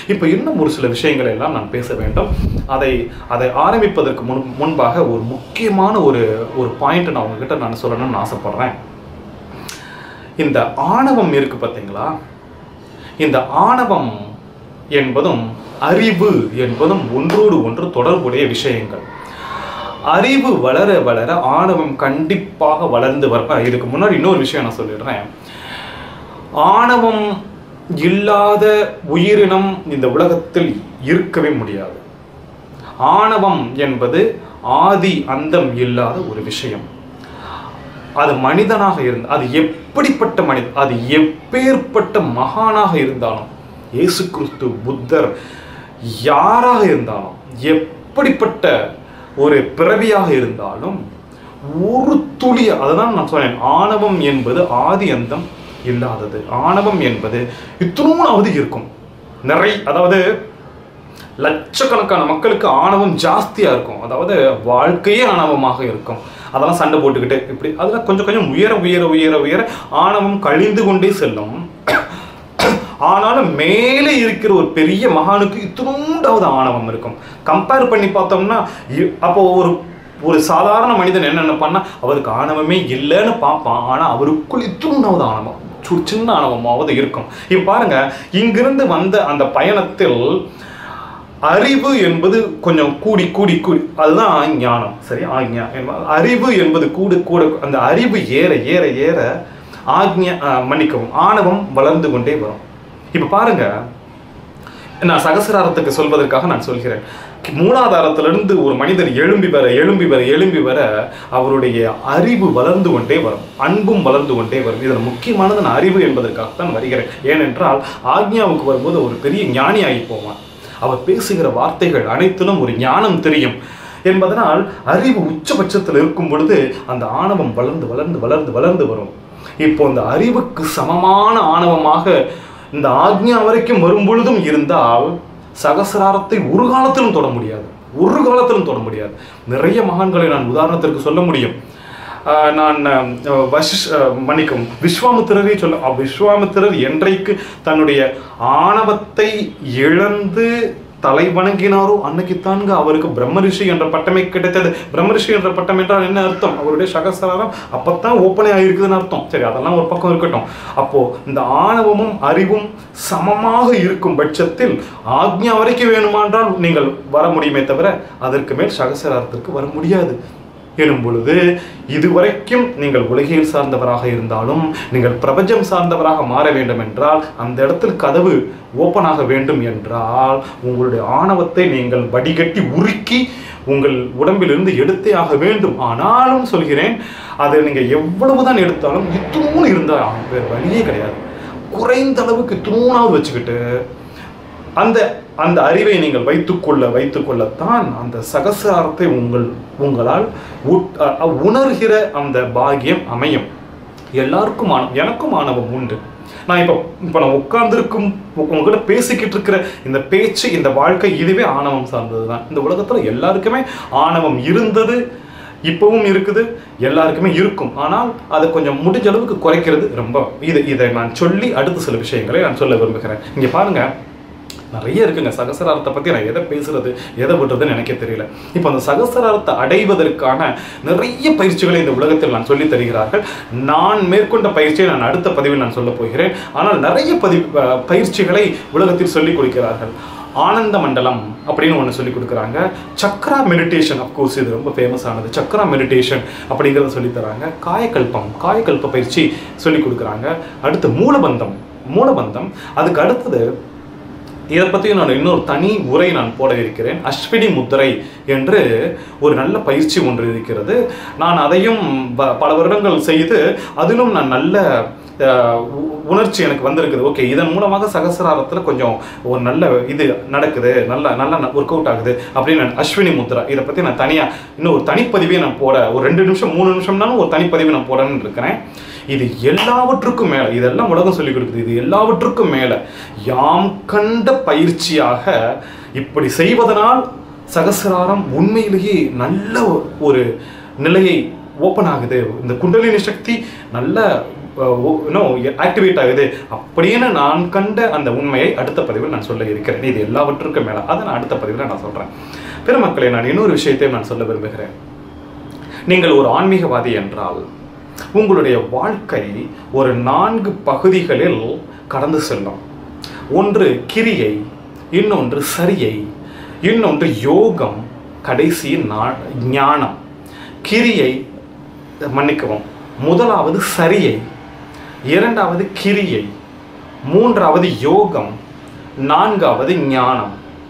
இப்போ இன்னும் ஒரு சில விஷயங்களை எல்லாம் நான் பேச வேண்டும் அதை அதை ஆரம்பிப்பதற்கு முன் முன்பாக ஒரு முக்கியமான ஒரு ஒரு பாயிண்ட் நான் உங்ககிட்ட நான் சொல்லணும்னு ஆசைப்படுறேன் இந்த ஆணவம் இருக்கு பார்த்தீங்களா இந்த ஆணவம் என்பதும் அறிவு என்பதும் ஒன்றோடு ஒன்று தொடர்புடைய விஷயங்கள் அறிவு வளர வளர ஆணவம் கண்டிப்பாக வளர்ந்து வர இதுக்கு முன்னாடி இன்னொரு விஷயம் நான் சொல்லிடுறேன் ஆணவம் இல்லாத உயிரினம் இந்த உலகத்தில் இருக்கவே முடியாது ஆணவம் என்பது ஆதி அந்தம் இல்லாத ஒரு விஷயம் அது மனிதனாக இருந்த அது எப்படிப்பட்ட மனித அது எப்பேற்பட்ட மகானாக இருந்தாலும் இயேசு கிறிஸ்து புத்தர் யாராக இருந்தாலும் எப்படிப்பட்ட ஒரு பிறவியாக இருந்தாலும் ஒரு துளி அதுதான் நான் சொன்னேன் ஆணவம் என்பது ஆதி அந்தம் இல்லாதது ஆணவம் என்பது இத்தனோனாவது இருக்கும் நிறை அதாவது லட்சக்கணக்கான மக்களுக்கு ஆணவம் ஜாஸ்தியா இருக்கும் அதாவது வாழ்க்கையே ஆணவமாக இருக்கும் அதெல்லாம் சண்டை போட்டுக்கிட்டு இப்படி அதில் கொஞ்சம் கொஞ்சம் உயர உயர உயர உயர ஆணவம் கழிந்து கொண்டே செல்லும் ஆனாலும் மேலே இருக்கிற ஒரு பெரிய மகானுக்கு இத்தினூண்டாவது ஆணவம் இருக்கும் கம்பேர் பண்ணி பார்த்தோம்னா இ- அப்போ ஒரு ஒரு சாதாரண மனிதன் என்ன நினைப்பான்னா அவருக்கு ஆணவமே இல்லைன்னு பார்ப்பான் ஆனால் அவருக்குள் இத்தினூண்டாவது ஆணவம் சு- சின்ன ஆணவமாவது இருக்கும் இப்போ பாருங்க இங்கிருந்து வந்த அந்த பயணத்தில் அறிவு என்பது கொஞ்சம் கூடி கூடி கூடி அதுதான் ஞானம் சரி ஆக்ஞா என்ப- அறிவு என்பது கூடு கூட அந்த அறிவு ஏற ஏற ஏற ஆக்ஞா அஹ், மன்னிக்கவும் ஆணவம் வளர்ந்து கொண்டே வரும் இப்போ பாருங்க நான் சகசிராரத்துக்கு சொல்வதற்காக நான் சொல்கிறேன் மூலாதாரத்திலிருந்து ஒரு மனிதர் எழும்பி வர எழும்பி வர எழும்பி வர அவருடைய அறிவு வளர்ந்து கொண்டே வரும் அன்பும் வளர்ந்து கொண்டே வரும் இதில் முக்கியமானது நான் அறிவு என்பதற்காகத்தான் வருகிறேன் ஏனென்றால் ஆக்ஞாவுக்கு வரும்போது ஒரு பெரிய ஞானி ஆகி போவான் அவர் பேசுகிற வார்த்தைகள் அனைத்திலும் ஒரு ஞானம் தெரியும் என்பதனால் அறிவு உச்சபட்சத்தில் இருக்கும் பொழுது அந்த ஆணவம் வளர்ந்து வளர்ந்து வளர்ந்து வளர்ந்து வரும் இப்போ இந்த அறிவுக்கு சமமான ஆணவமாக இந்த ஆக்ஞா வரைக்கும் வரும் பொழுதும் இருந்தால் சகசிராரத்தை ஒரு காலத்திலும் தொட முடியாது ஒரு காலத்திலும் தொட முடியாது நிறைய மகான்களை நான் உதாரணத்திற்கு சொல்ல முடியும் ஆஹ் நான் ஆஹ் வசிஷ் ஆஹ் மன்னிக்கவும் விஸ்வாமித்திரரை சொல்ல அஹ் விஸ்வாமித்திரர் என்றைக்கு தன்னுடைய ஆணவத்தை இழந்து தலை வணங்கினாரோ அன்னைக்குத்தான்ங்க அவருக்கு பிரம்மரிஷி என்ற பட்டமே கிடைத்தது பிரம்மரிஷி என்ற பட்டம் என்றால் என்ன அர்த்தம் அவருடைய சகசிராரம் அப்பத்தான் ஓப்பனே ஆகிருக்குதுன்னு அர்த்தம் சரி அதெல்லாம் ஒரு பக்கம் இருக்கட்டும் அப்போ இந்த ஆணவமும் அறிவும் சமமாக இருக்கும் பட்சத்தில் ஆக்ஞா வரைக்கும் வேணுமான்றால் நீங்கள் வர முடியுமே தவிர அதற்கு மேல் சகசிராரத்திற்கு வர முடியாது எனும் பொழுது இதுவரைக்கும் நீங்கள் உலகியல் சார்ந்தவராக இருந்தாலும் நீங்கள் பிரபஞ்சம் சார்ந்தவராக மாற வேண்டும் என்றால் அந்த இடத்தில் கதவு ஓப்பனாக வேண்டும் என்றால் உங்களுடைய ஆணவத்தை நீங்கள் வடிகட்டி உருக்கி உங்கள் உடம்பிலிருந்து எடுத்தே ஆக வேண்டும் ஆனாலும் சொல்கிறேன் அதை நீங்கள் எவ்வளவுதான் எடுத்தாலும் இத்தூணு இருந்தால் வேறு வழியே கிடையாது குறைந்த அளவுக்கு தூணாவது வச்சுக்கிட்டு அந்த அந்த அறிவை நீங்கள் வைத்துக்கொள்ள வைத்துக்கொள்ளத்தான் அந்த சகசிராரத்தை உங்கள் உங்களால் உட்- அ- அ- உணர்கிற அந்த பாக்கியம் அமையும் எல்லாருக்கும் ஆணவம் எனக்கும் ஆணவம் உண்டு நான் இப்போ இப்போ நான் உட்கார்ந்துருக்கும் உங்ககிட்ட பேசிக்கிட்டு இருக்கிற இந்த பேச்சு இந்த வாழ்க்கை இதுவே ஆணவம் சார்ந்தது தான் இந்த உலகத்தில் எல்லாருக்குமே ஆணவம் இருந்தது இப்பவும் இருக்குது எல்லாருக்குமே இருக்கும் ஆனால் அதை கொஞ்சம் முடிஞ்ச அளவுக்கு குறைக்கிறது ரொம்ப இது இதை நான் சொல்லி அடுத்த சில விஷயங்களை நான் சொல்ல விரும்புகிறேன் இங்கே பாருங்க நிறைய இருக்குங்க சகசராரத்தை பற்றி நான் எதை பேசுறது எதை விடுறதுன்னு எனக்கே தெரியல இப்போ அந்த சகசராரத்தை அடைவதற்கான நிறைய பயிற்சிகளை இந்த உலகத்தில் நான் சொல்லித் தருகிறார்கள் நான் மேற்கொண்ட பயிற்சியை நான் அடுத்த பதிவில் நான் சொல்ல போகிறேன் ஆனால் நிறைய பதி அஹ் பயிற்சிகளை உலகத்தில் சொல்லிக் கொடுக்கிறார்கள் ஆனந்த மண்டலம் அப்படின்னு ஒன்று சொல்லி கொடுக்குறாங்க சக்ரா மெடிடேஷன் அப்கோர்ஸ் இது ரொம்ப ஃபேமஸ் ஆனது சக்ரா மெடிடேஷன் அப்படிங்கிறத சொல்லித் தராங்க காயக்கல்பம் காயக்கல்ப பயிற்சி சொல்லி கொடுக்குறாங்க அடுத்து மூலபந்தம் மூலபந்தம் அதுக்கு அடுத்தது இதை பற்றி நான் இன்னொரு தனி உரை நான் போட இருக்கிறேன் அஸ்வினி முத்திரை என்று ஒரு நல்ல பயிற்சி ஒன்று இருக்கிறது நான் அதையும் ப- பல வருடங்கள் செய்து அதிலும் நான் நல்ல அஹ், உ- உணர்ச்சி எனக்கு வந்திருக்குது ஓகே இதன் மூலமாக சகசிராரத்தில் கொஞ்சம் ஒரு நல்ல இது நடக்குது நல்ல நல்ல ஒர்க் அவுட் ஆகுது அப்படின்னு நான் அஸ்வினி முத்ரா இதை பற்றி நான் தனியாக இன்னும் ஒரு தனிப்பதிவே நான் போட ஒரு ரெண்டு நிமிஷம் மூணு நிமிஷம்னாலும் ஒரு தனிப்பதிவு நான் போடணும்னு இருக்கிறேன் இது எல்லாவற்றுக்கும் மேலே இதெல்லாம் உலகம் சொல்லிக் கொடுக்குது இது எல்லாவற்றுக்கும் மேலே யாம் கண்ட பயிற்சியாக இப்படி செய்வதனால் சகசிராரம் உண்மையிலேயே நல்ல ஒரு நிலையை ஓப்பன் ஆகுது இந்த குண்டலினி சக்தி நல்ல ஆக்டிவேட் ஆகுது அப்படின்னு நான் கண்ட அந்த உண்மையை அடுத்த பதிவில் நான் சொல்ல இருக்கிறேன் இது எல்லாவற்றுக்கும் மேலே அதை நான் அடுத்த பதிவில் நான் சொல்கிறேன் பெருமக்களே நான் இன்னொரு விஷயத்தையும் நான் சொல்ல விரும்புகிறேன் நீங்கள் ஒரு ஆன்மீகவாதி என்றால் உங்களுடைய வாழ்க்கை ஒரு நான்கு பகுதிகளில் கடந்து செல்லும் ஒன்று கிரியை இன்னொன்று சரியை இன்னொன்று யோகம் கடைசி நா- ஞானம் கிரியை மன்னிக்கவும் முதலாவது சரியை இரண்டாவது கிரியை மூன்றாவது யோகம் நான்காவது ஞானம்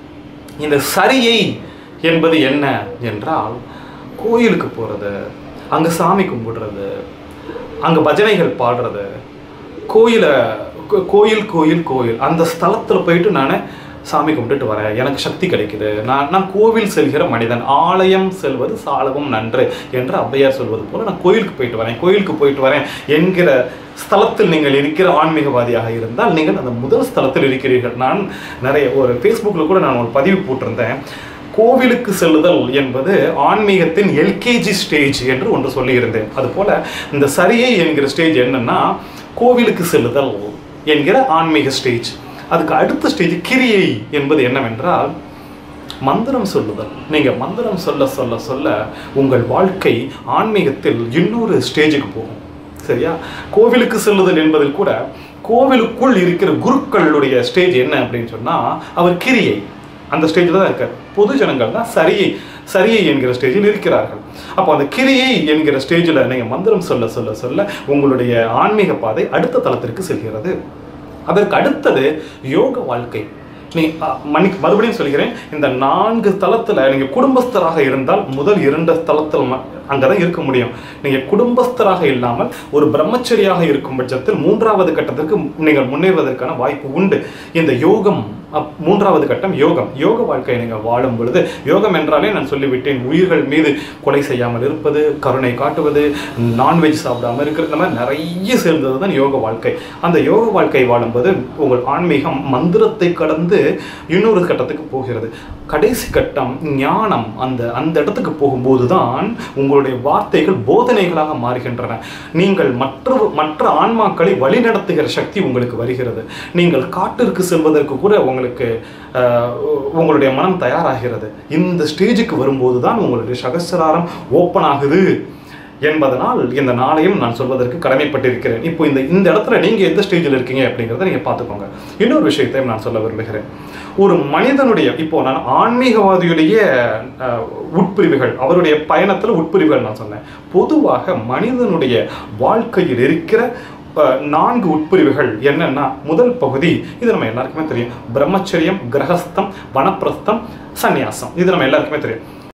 இந்த சரியை என்பது என்ன என்றால் கோயிலுக்கு போகிறது அங்கே சாமி கும்பிடுறது அங்கே பஜனைகள் பாடுறது கோயிலை கோ- கோயில் கோயில் கோயில் அந்த ஸ்தலத்தில் போயிட்டு நான் சாமி கும்பிட்டுட்டு வரேன் எனக்கு சக்தி கிடைக்குது நான் நான் கோவில் செல்கிற மனிதன் ஆலயம் செல்வது சாலவும் நன்று என்று ஔவையார் சொல்வது போல நான் கோயிலுக்கு போயிட்டு வரேன் கோயிலுக்கு போயிட்டு வரேன் என்கிற ஸ்தலத்தில் நீங்கள் இருக்கிற ஆன்மீகவாதியாக இருந்தால் நீங்கள் அந்த முதல் ஸ்தலத்தில் இருக்கிறீர்கள் நான் நிறைய ஒரு ஃபேஸ்புக்கில் கூட நான் ஒரு பதிவு போட்டிருந்தேன் கோவிலுக்கு செல்லுதல் என்பது ஆன்மீகத்தின் எல்கேஜி ஸ்டேஜ் என்று ஒன்று சொல்லியிருந்தேன் அதுபோல இந்த சரியை என்கிற ஸ்டேஜ் என்னன்னா கோவிலுக்கு செல்லுதல் என்கிற ஆன்மீக ஸ்டேஜ் அதுக்கு அடுத்த ஸ்டேஜ் கிரியை என்பது என்னவென்றால் மந்திரம் சொல்லுதல் நீங்க மந்திரம் சொல்ல சொல்ல சொல்ல உங்கள் வாழ்க்கை ஆன்மீகத்தில் இன்னொரு ஸ்டேஜுக்கு போகும் சரியா கோவிலுக்கு செல்லுதல் என்பதில் கூட கோவிலுக்குள் இருக்கிற குருக்களுடைய ஸ்டேஜ் என்ன அப்படின்னு சொன்னா அவர் கிரியை அந்த ஸ்டேஜில் தான் இருக்கார் பொது ஜனங்கள் தான் சரியை சரியை என்கிற ஸ்டேஜில் இருக்கிறார்கள் அப்போ அந்த கிரியை என்கிற ஸ்டேஜில் நீங்கள் மந்திரம் சொல்ல சொல்ல சொல்ல உங்களுடைய ஆன்மீக பாதை அடுத்த தளத்திற்கு செல்கிறது அதற்கு அடுத்தது யோக வாழ்க்கை நீ அ, மன்னி மறுபடியும் சொல்கிறேன் இந்த நான்கு தளத்தில் நீங்கள் குடும்பஸ்தராக இருந்தால் முதல் இரண்டு தளத்தில் அங்கே தான் இருக்க முடியும் நீங்கள் குடும்பஸ்தராக இல்லாமல் ஒரு பிரம்மச்சரியாக இருக்கும் பட்சத்தில் மூன்றாவது கட்டத்திற்கு நீங்கள் முன்னேறுவதற்கான வாய்ப்பு உண்டு இந்த யோகம் அப்- மூன்றாவது கட்டம் யோகம் யோக வாழ்க்கையை நீங்கள் வாழும் பொழுது யோகம் என்றாலே நான் சொல்லிவிட்டேன் உயிர்கள் மீது கொலை செய்யாமல் இருப்பது கருணை காட்டுவது நான்வெஜ் சாப்பிடாம இருக்கிறது இந்த மாதிரி நிறைய சேர்ந்தது தான் யோக வாழ்க்கை அந்த யோக வாழ்க்கை வாழும்போது உங்கள் ஆன்மீகம் மந்திரத்தை கடந்து இன்னொரு கட்டத்துக்கு போகிறது கடைசி கட்டம் ஞானம் அந்த அந்த இடத்துக்கு போகும்போது தான் உங்களுடைய வார்த்தைகள் போதனைகளாக மாறுகின்றன நீங்கள் மற்ற மற்ற ஆன்மாக்களை வழிநடத்துகிற சக்தி உங்களுக்கு வருகிறது நீங்கள் காட்டிற்கு செல்வதற்கு கூட உங்களுக்கு ஆஹ், உங்களுடைய மனம் தயாராகிறது இந்த ஸ்டேஜுக்கு வரும்போது தான் உங்களுடைய சகசிராரம் ஓப்பன் ஆகுது என்பதனால் இந்த நாளையும் நான் சொல்வதற்கு கடமைப்பட்டிருக்கிறேன் இப்போ இந்த இந்த இடத்துல நீங்க எந்த ஸ்டேஜில் இருக்கீங்க அப்படிங்கிறத நீங்க பார்த்துக்கோங்க இன்னொரு விஷயத்தையும் நான் சொல்ல விரும்புகிறேன் ஒரு மனிதனுடைய இப்போ நான் ஆன்மீகவாதியுடைய அஹ், உட்பிரிவுகள் அவருடைய பயணத்தில் உட்பிரிவுகள் நான் சொன்னேன் பொதுவாக மனிதனுடைய வாழ்க்கையில் இருக்கிற அஹ், நான்கு உட்பிரிவுகள் என்னன்னா முதல் பகுதி இது நம்ம எல்லாருக்குமே தெரியும் பிரம்மச்சரியம் கிரகஸ்தம் வனப்பிரஸ்தம் சந்நியாசம் இது நம்ம எல்லாருக்குமே தெரியும்